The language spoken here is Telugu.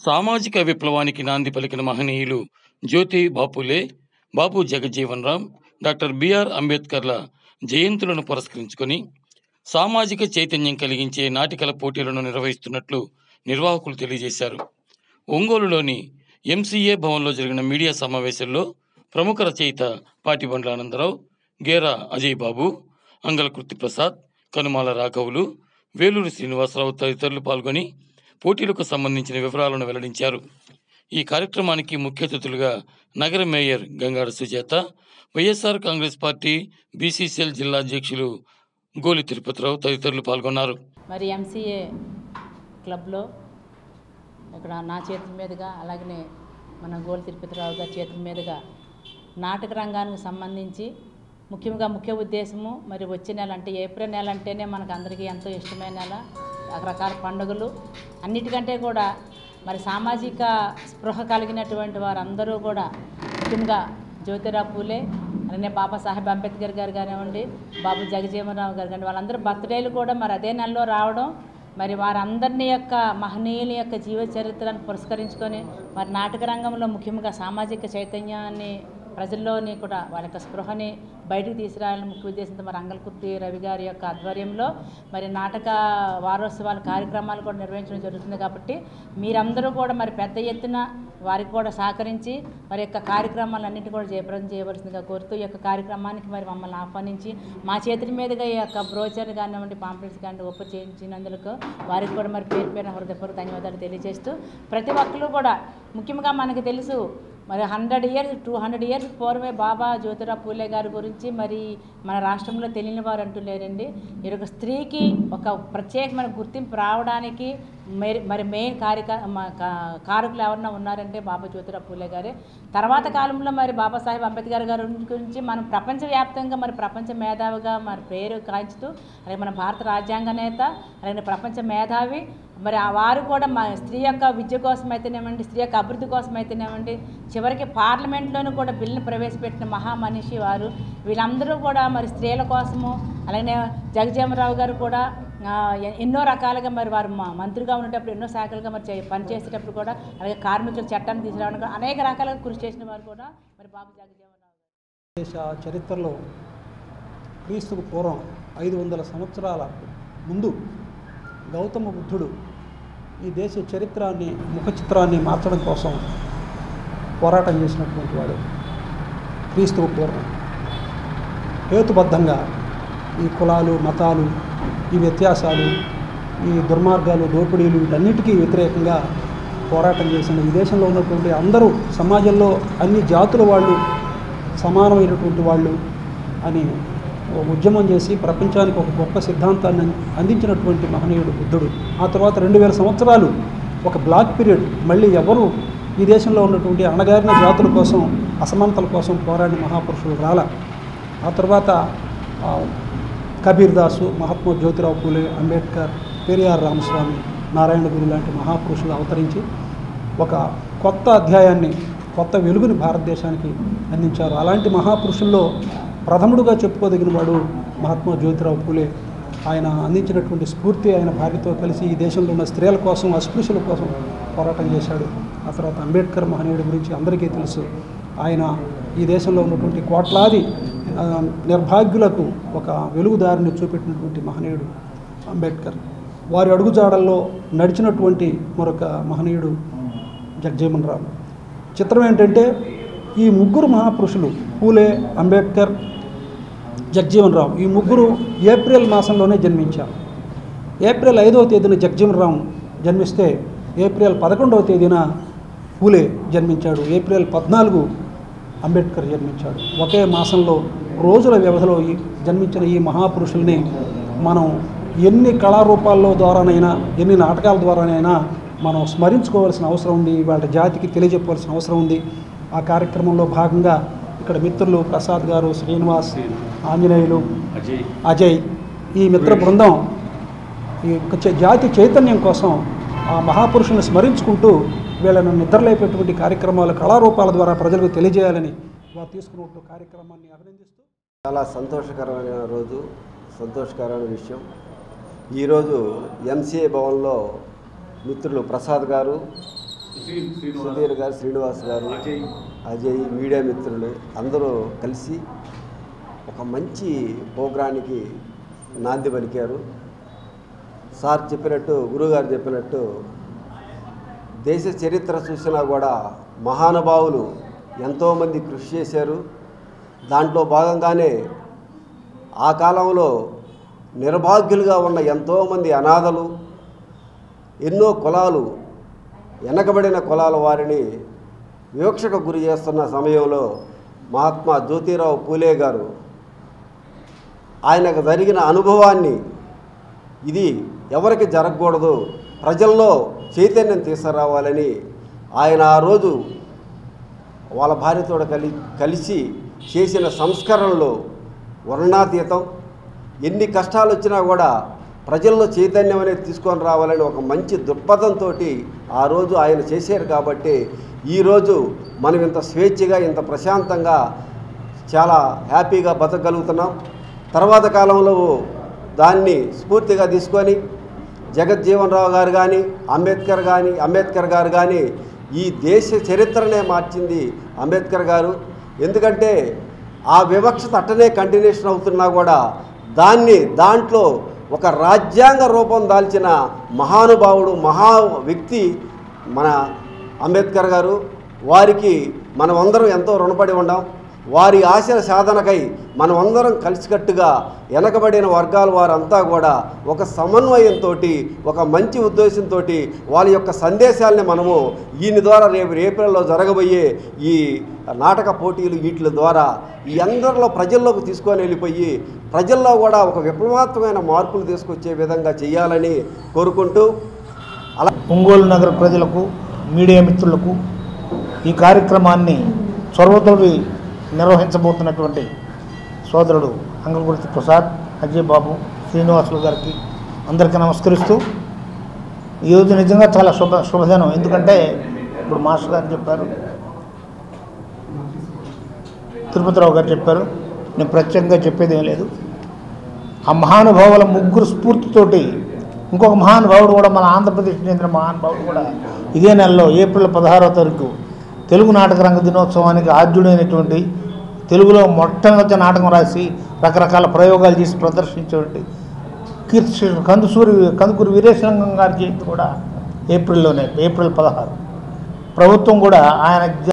సామాజిక విప్లవానికి నాంది పలికిన మహనీయులు జ్యోతి బాపులే బాబు జగజ్జీవన్ రామ్ డాక్టర్ బిఆర్ అంబేద్కర్ల జయంతులను పురస్కరించుకొని సామాజిక చైతన్యం కలిగించే నాటికల పోటీలను నిర్వహిస్తున్నట్లు నిర్వాహకులు తెలియజేశారు ఒంగోలులోని ఎంసీఏ భవన్లో జరిగిన మీడియా సమావేశంలో ప్రముఖ రచయిత పాటిబండ్ల ఆనందరావు గేరా అజయ్ బాబు అంగలకృతి ప్రసాద్ కనుమాల రాఘవులు వేలూరు శ్రీనివాసరావు తదితరులు పాల్గొని పోటీలకు సంబంధించిన వివరాలను వెల్లడించారు ఈ కార్యక్రమానికి ముఖ్య అతిథులుగా నగర mayor Gangada Sujatha YSR Congress party BCCL జిల్లా అధ్యక్షులు గోలి తిరుపతిరావు తదితరులు పాల్గొన్నారు మరి ఎంసీఏ క్లబ్లో ఇక్కడ నా చేతుల మీదుగా అలాగనే మన గోల్ తిరుపతిరావు గారి చేతుల మీదుగా నాటక రంగానికి సంబంధించి ముఖ్యంగా ముఖ్య ఉద్దేశము మరి వచ్చే నెల అంటే ఏప్రిల్ నెల అంటేనే మనకు అందరికీ ఎంతో ఇష్టమైన నెల రకరకాల పండుగలు అన్నిటికంటే కూడా మరి సామాజిక స్పృహ కలిగినటువంటి వారందరూ కూడా ముఖ్యంగా జ్యోతిరావు పూలే అలానే బాబాసాహెబ్ అంబేద్కర్ గారు కానివ్వండి బాబు జగజీవనరావు గారు కానీ వాళ్ళందరూ బర్త్డేలు కూడా మరి అదే నెలలో రావడం మరి వారందరినీ యొక్క మహనీయుల యొక్క జీవ చరిత్రను పురస్కరించుకొని మరి నాటక రంగంలో ముఖ్యంగా సామాజిక చైతన్యాన్ని ప్రజల్లోని కూడా వాళ్ళ యొక్క స్పృహని బయటకు తీసుకురావాలని ముఖ్య ఉద్దేశంతో మరి అంగల్కుర్తి రవి గారి యొక్క ఆధ్వర్యంలో మరి నాటక వారోత్సవాల కార్యక్రమాలు కూడా నిర్వహించడం జరుగుతుంది కాబట్టి మీరందరూ కూడా మరి పెద్ద ఎత్తున వారికి కూడా సహకరించి మరి యొక్క కార్యక్రమాలన్నింటి కూడా జయప్రదం చేయవలసిందిగా కోరుతూ ఈ యొక్క కార్యక్రమానికి మరి మమ్మల్ని ఆహ్వానించి మా చేతుల మీదుగా ఈ యొక్క బ్రోచర్ కానివ్వండి పాంప్లెట్స్ కానీ ఒప్పు చేయించినందుకు వారికి కూడా మరి పేరు పేరున హృదయపూర్వక ధన్యవాదాలు తెలియజేస్తూ ప్రతి ఒక్కరు కూడా ముఖ్యంగా మనకు తెలుసు మరి hundred years two hundred years పూర్వమే బాబా జ్యోతిరావు పూలే గారి గురించి మరి మన రాష్ట్రంలో తెలియని వారు అంటూ లేరండి ఈ యొక్క స్త్రీకి ఒక ప్రత్యేకమైన గుర్తింపు రావడానికి మరి మరి మెయిన్ కార్యక మ- కా- కారకులు ఎవరన్నా ఉన్నారంటే బాబా జ్యోతిరావు పూలే గారే తర్వాత కాలంలో మరి బాబాసాహెబ్ అంబేద్కర్ గారి గురించి మనం ప్రపంచవ్యాప్తంగా మరి ప్రపంచ మేధావిగా మరి పేరు కాంచుతూ అలాగే మన భారత రాజ్యాంగ నేత అలాగే ప్రపంచ మేధావి మరి ఆ వారు కూడా మా స్త్రీ యొక్క విద్య కోసం అయితేనేమండి స్త్రీ యొక్క అభివృద్ధి కోసం అయితేనేమండి చివరికి పార్లమెంట్లోనూ కూడా బిల్లును ప్రవేశపెట్టిన మహామనిషి వారు వీళ్ళందరూ కూడా మరి స్త్రీల కోసము అలాగే జగజీవనరావు గారు కూడా ఆ, ఎ- ఎన్నో రకాలుగా మరి వారు మా మంత్రిగా ఉండేటప్పుడు ఎన్నో శాఖలుగా మరి చే- పనిచేసేటప్పుడు కూడా అలాగే కార్మికుల చట్టాన్ని తీసుకురావడానికి కూడా అనేక రకాలుగా కృషి చేసిన వారు కూడా మరి బాబు జగజీవనరావు గారు దేశ చరిత్రలో క్రీస్తుకు పూర్వం ఐదు వందల సంవత్సరాల ముందు గౌతమ బుద్ధుడు ఈ దేశ చరిత్రాన్ని ముఖ చిత్రాన్ని మార్చడం కోసం పోరాటం చేసినటువంటి వాడు క్రీస్తుకు పూర్వం హేతుబద్ధంగా ఈ కులాలు మతాలు ఈ వ్యత్యాసాలు ఈ దుర్మార్గాలు దోపిడీలు వీటన్నిటికీ వ్యతిరేకంగా పోరాటం చేసిన ఈ దేశంలో ఉన్నటువంటి అందరూ సమాజంలో అన్ని జాతుల వాళ్ళు సమానమైనటువంటి వాళ్ళు అని ఒక ఉద్యమం చేసి ప్రపంచానికి ఒక గొప్ప సిద్ధాంతాన్ని అందించినటువంటి మహనీయుడు బుద్ధుడు ఆ తర్వాత రెండు వేల సంవత్సరాలు ఒక బ్లాక్ పీరియడ్ మళ్ళీ ఎవరు ఈ దేశంలో ఉన్నటువంటి అణగారిన జాతుల కోసం అసమానతల కోసం పోరాడిన మహాపురుషులు రాల ఆ తర్వాత ఆ, కబీర్ దాసు మహాత్మా జ్యోతిరావు పూలే అంబేద్కర్ పెరియార్ రామస్వామి నారాయణ గురు లాంటి మహాపురుషులు అవతరించి ఒక కొత్త అధ్యాయాన్ని కొత్త వెలుగుని భారతదేశానికి అందించారు అలాంటి మహాపురుషుల్లో ప్రథముడుగా చెప్పుకోదగిన వాడు మహాత్మా జ్యోతిరావు పూలే ఆయన అందించినటువంటి స్ఫూర్తి ఆయన భార్యతో కలిసి ఈ దేశంలో ఉన్న స్త్రీల కోసం అస్పృశ్యుల కోసం పోరాటం చేశాడు ఆ తర్వాత అంబేద్కర్ మహనీయుడి గురించి అందరికీ తెలుసు ఆయన ఈ దేశంలో ఉన్నటువంటి కోట్లాది ఆ, నిర్భాగ్యులకు ఒక వెలుగుదారిని చూపెట్టినటువంటి మహనీయుడు అంబేద్కర్ వారి అడుగుజాడల్లో నడిచినటువంటి మరొక మహనీయుడు జగజీవన్ రామ్ చిత్రం ఏంటంటే ఈ ముగ్గురు మహాపురుషులు పూలే అంబేద్కర్ జగజీవన్ రామ్ ఈ ముగ్గురు ఏప్రిల్ మాసంలోనే జన్మించారు ఏప్రిల్ ఐదవ తేదీన జగజీవన్ రామ్ జన్మిస్తే ఏప్రిల్ పదకొండవ తేదీన పూలే జన్మించాడు ఏప్రిల్ పద్నాలుగు అంబేద్కర్ జన్మించాడు ఒకే మాసంలో రోజుల వ్యవధిలో ఈ జన్మించిన ఈ మహాపురుషుల్ని మనం ఎన్ని కళారూపాల్లో ద్వారానైనా ఎన్ని నాటకాల ద్వారానైనా మనం స్మరించుకోవాల్సిన అవసరం ఉంది వాళ్ళ జాతికి తెలియజెప్పవలసిన అవసరం ఉంది ఆ కార్యక్రమంలో భాగంగా ఇక్కడ మిత్రులు ప్రసాద్ గారు శ్రీనివాస్ ఆంజనేయులు అజయ్ ఈ మిత్ర బృందం ఈ యొక్క చే- జాతి చైతన్యం కోసం ఆ మహాపురుషులను స్మరించుకుంటూ వీళ్ళను నిద్రలేపేటువంటి కార్యక్రమాలు కళారూపాల ద్వారా ప్రజలకు తెలియజేయాలని వారు తీసుకున్న కార్యక్రమాన్ని అభినందిస్తూ చాలా సంతోషకరమైన రోజు సంతోషకరమైన విషయం ఈరోజు ఎంసీఏ భవన్లో మిత్రులు ప్రసాద్ గారు సుధీర్ గారు శ్రీనివాస్ గారు అజయ్ మీడియా మిత్రులు అందరూ కలిసి ఒక మంచి ప్రోగ్రానికి నాంది పలికారు సార్ చెప్పినట్టు గురుగారు చెప్పినట్టు దేశ చరిత్ర చూసినా కూడా మహానుభావులు ఎంతోమంది కృషి చేశారు దాంట్లో భాగంగానే ఆ కాలంలో నిర్భాగ్యులుగా ఉన్న ఎంతోమంది అనాథలు ఎన్నో కులాలు వెనకబడిన కులాల వారిని వివక్షకు గురి చేస్తున్న సమయంలో మహాత్మా జ్యోతిరావు పూలే గారు ఆయనకు జరిగిన అనుభవాన్ని ఇది ఎవరికి జరగకూడదు ప్రజల్లో చైతన్యం తీసుకురావాలని ఆయన ఆ రోజు వాళ్ళ భార్యతో కలి కలిసి చేసిన సంస్కరణలు వర్ణాతీతం ఎన్ని కష్టాలు వచ్చినా కూడా ప్రజల్లో చైతన్యం అనేది తీసుకొని రావాలని ఒక మంచి దృక్పథంతో ఆ రోజు ఆయన చేశారు కాబట్టి ఈరోజు మనం ఇంత స్వేచ్ఛగా ఇంత ప్రశాంతంగా చాలా హ్యాపీగా బతకగలుగుతున్నాం తర్వాత కాలంలో దాన్ని స్ఫూర్తిగా తీసుకొని జగజ్జీవన్ రావు గారు కానీ అంబేద్కర్ కానీ అంబేద్కర్ గారు కానీ ఈ దేశ చరిత్రనే మార్చింది అంబేద్కర్ గారు ఎందుకంటే ఆ వివక్షత అట్టనే కంటిన్యూషన్ అవుతున్నా కూడా దాన్ని దాంట్లో ఒక రాజ్యాంగ రూపం దాల్చిన మహానుభావుడు మహా వ్యక్తి మన అంబేద్కర్ గారు వారికి మనమందరం ఎంతో రుణపడి ఉన్నాం వారి ఆశల సాధనకై మనమందరం కలిసికట్టుగా వెనకబడిన వర్గాల వారంతా కూడా ఒక సమన్వయంతో ఒక మంచి ఉద్దేశంతో వాళ్ళ యొక్క సందేశాలని మనము ఈయన ద్వారా రేపు ఏప్రిల్లో జరగబోయే ఈ నాటక పోటీలు వీటి ద్వారా ఈ అందరిలో ప్రజల్లోకి తీసుకొని వెళ్ళిపోయి ప్రజల్లో కూడా ఒక విప్లవాత్మకమైన మార్పులు తీసుకొచ్చే విధంగా చేయాలని కోరుకుంటూ అలా ఒంగోలు నగర ప్రజలకు మీడియా మిత్రులకు ఈ కార్యక్రమాన్ని చొరవతోటి నిర్వహించబోతున్నటువంటి సోదరుడు అంగగుర్తి ప్రసాద్ అజయ్ బాబు శ్రీనివాసులు గారికి అందరికీ నమస్కరిస్తూ ఈరోజు నిజంగా చాలా శుభ శుభదినం ఎందుకంటే ఇప్పుడు మాస్టర్ గారు చెప్పారు తిరుపతిరావు గారు చెప్పారు నేను ప్రత్యేకంగా చెప్పేది ఏం లేదు ఆ మహానుభావుల ముగ్గురు స్ఫూర్తితోటి ఇంకొక మహానుభావుడు కూడా మన ఆంధ్రప్రదేశ్ చెందిన మహానుభావుడు కూడా ఇదే నెలలో ఏప్రిల్ పదహారవ తారీఖు తెలుగు నాటక రంగ దినోత్సవానికి ఆద్యుడైనటువంటి తెలుగులో మొట్టమొదటి నాటకం రాసి రకరకాల ప్రయోగాలు చేసి ప్రదర్శించేటువంటి కీర్తి శేషులు కందుసూరి కందుకూరి వీరేశలింగం గారి జయంతి కూడా ఏప్రిల్లోనే ఏప్రిల్ పదహారు ప్రభుత్వం కూడా ఆయన